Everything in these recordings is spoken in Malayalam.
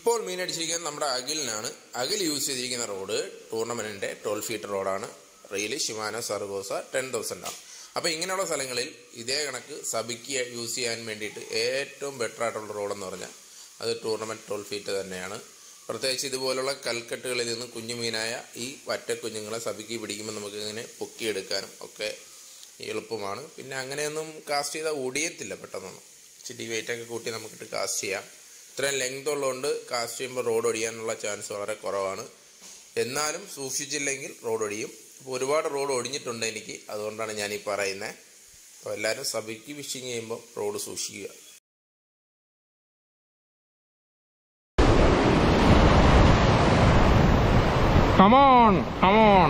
ഇപ്പോൾ മീൻ അടിച്ചിരിക്കുന്നത് നമ്മുടെ അഖിലിനാണ് അഖിൽ യൂസ് ചെയ്തിരിക്കുന്ന റോഡ് ടൂർണമെന്റിന്റെ ട്വൽവ് ഫീറ്റ് റോഡാണ് reel Shimano Sargosa ten thousand ആണ് അപ്പോൾ ഇങ്ങനെയുള്ള സ്ഥലങ്ങളിൽ ഇതേ കണക്ക് സബിക്ക് യൂസ് ചെയ്യാൻ വേണ്ടിയിട്ട് ഏറ്റവും ബെറ്റർ ആയിട്ടുള്ള റോഡെന്ന് പറഞ്ഞാൽ അത് ടൂർണമെന്റ് ട്വൽവ് ഫീറ്റ് തന്നെയാണ് പ്രത്യേകിച്ച് ഇതുപോലുള്ള കൽക്കെട്ടുകളിൽ നിന്ന് കുഞ്ഞു മീനായ ഈ വറ്റ കുഞ്ഞുങ്ങളെ സബിക്ക് പിടിക്കുമ്പോൾ നമുക്ക് ഇങ്ങനെ പൊക്കിയെടുക്കാനും ഒക്കെ എളുപ്പമാണ് പിന്നെ അങ്ങനെയൊന്നും കാസ്റ്റ് ചെയ്താൽ ഒടിയത്തില്ല പെട്ടെന്നൊന്നും ഇച്ചിരി വെയിറ്റ് ഒക്കെ കൂട്ടി നമുക്കിട്ട് കാസ്റ്റ് ചെയ്യാം ഇത്രയും ലെങ്ത് ഉള്ളതുകൊണ്ട് കാസ്റ്റ് ചെയ്യുമ്പോൾ റോഡ് ഒടിയാനുള്ള ചാൻസ് വളരെ കുറവാണ് എന്നാലും സൂക്ഷിച്ചില്ലെങ്കിൽ റോഡ് ഒടിയും ഇപ്പോൾ ഒരുപാട് റോഡ് ഒടിഞ്ഞിട്ടുണ്ട് എനിക്ക് അതുകൊണ്ടാണ് ഞാൻ ഈ പറയുന്നത് അപ്പോൾ എല്ലാവരും സഭയ്ക്ക് ഫിഷിങ് ചെയ്യുമ്പോൾ റോഡ് സൂക്ഷിക്കുക കമോൺ കമോൺ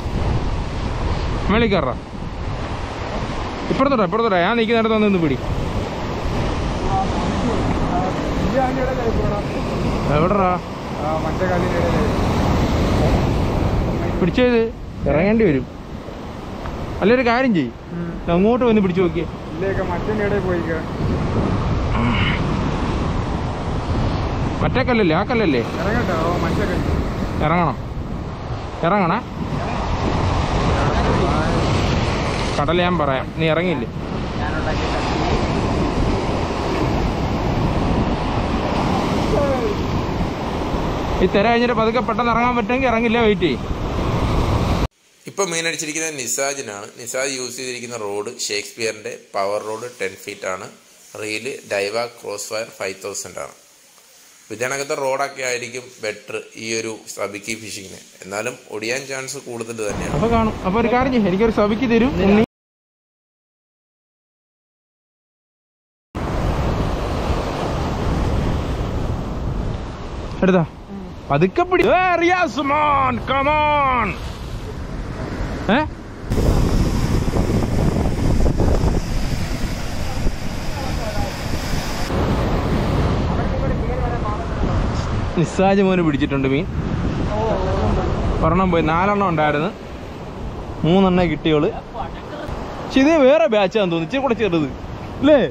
മേളിൽ കയറ ഇപ്പുറത്തോട്ടാ ഇപ്പുറത്തോട്ടാ ഞാൻ നിൽക്കുന്നിടത്ത് വന്ന് നിന്ന് പിടി എവിടെടാ മറ്റേ കാലിനിടയിലായി പിടിച്ചത് ഇറങ്ങേണ്ടി വരും അല്ല ഒരു കാര്യം ചെയ്യും അങ്ങോട്ട് വന്ന് പിടിച്ചു നോക്കിയേ ഇല്ലേക്ക് മറ്റേ ഇടയിൽ പോയിക്ക മറ്റേ കല്ലല്ലേ ആ കല്ലല്ലേ ഇറങ്ങട്ടോ ഓ മറ്റേ കല്ലി ഇറങ്ങണം ഇറങ്ങണേ കടൽ ഞാൻ പറയാം നീ ഇറങ്ങിയില്ലേ ഈ തിര കഴിഞ്ഞിട്ട് പതുക്കെ പെട്ടെന്ന് ഇറങ്ങാൻ പറ്റുമെങ്കിൽ ഇറങ്ങില്ല വെയിറ്റ് ചെയ്യും ഇപ്പോൾ മീൻ അടിച്ചിരിക്കുന്നത് നിസാജിനാണ് നിസാജ് യൂസ് ചെയ്തിരിക്കുന്ന റോഡ് ഷേക്സ്പിയറിൻ്റെ പവർ റോഡ് ടെൻ ഫീറ്റ് ആണ് reel Daiwa cross fire five thousand ആണ് ഇതിനകത്തെ റോഡൊക്കെ ആയിരിക്കും ബെറ്റർ ഈ ഒരു സബിക്കി ഫിഷിങ്ങിന് എന്നാലും ഒടിയാൻ ചാൻസ് കൂടുതൽ തന്നെയാണ് അപ്പൊ കാണും അപ്പൊ ഒരു കാര്യം ചെയ്യ് എനിക്കൊരു സഭയ്ക്ക് തരും ഉണ്ണി എടുത്താ പതുക്കെ പിടി ഏ, റിയാസ് മോൻ കമോൺ ഏ നിസ്സാജ് മോന് പിടിച്ചിട്ടുണ്ട് മീൻ ഒരെണ്ണം പോയി നാലെണ്ണം ഉണ്ടായിരുന്നു മൂന്നെണ്ണേ കിട്ടിയോള് പക്ഷെ ഇത് വേറെ ബാച്ചാന്ന് തോന്നുന്നു ഇച്ചിരി കൂടെ ചെറുത് അല്ലേ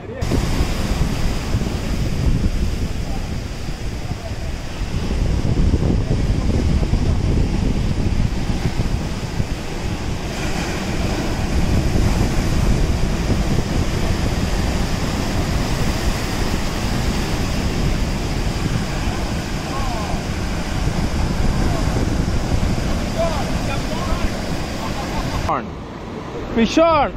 on. Fish on.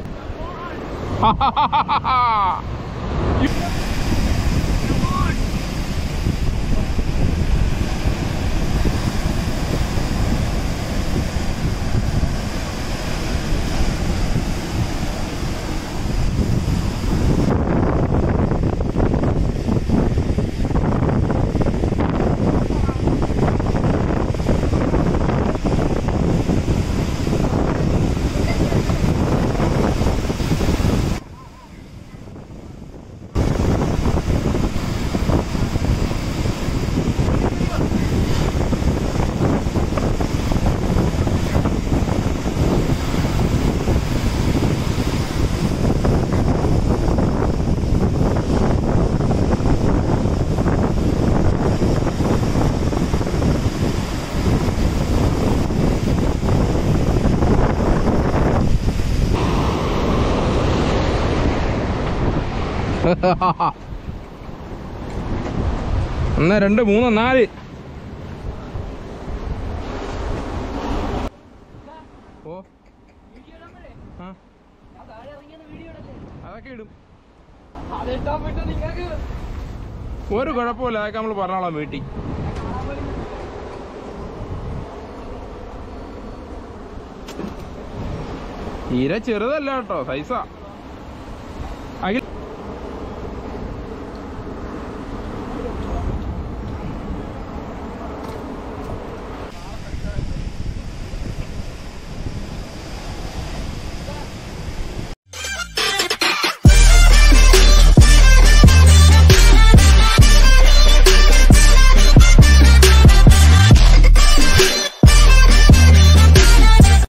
ഒന്ന് രണ്ട് മൂന്ന് നാല് ഓ ആ. അതൊക്കെ ഇടും ഒരു കുഴപ്പമില്ല അതൊക്കെ നമ്മൾ പറഞ്ഞോളാം വീട്ടിൽ തീരെ ചെറുതല്ല കേട്ടോ സൈസാ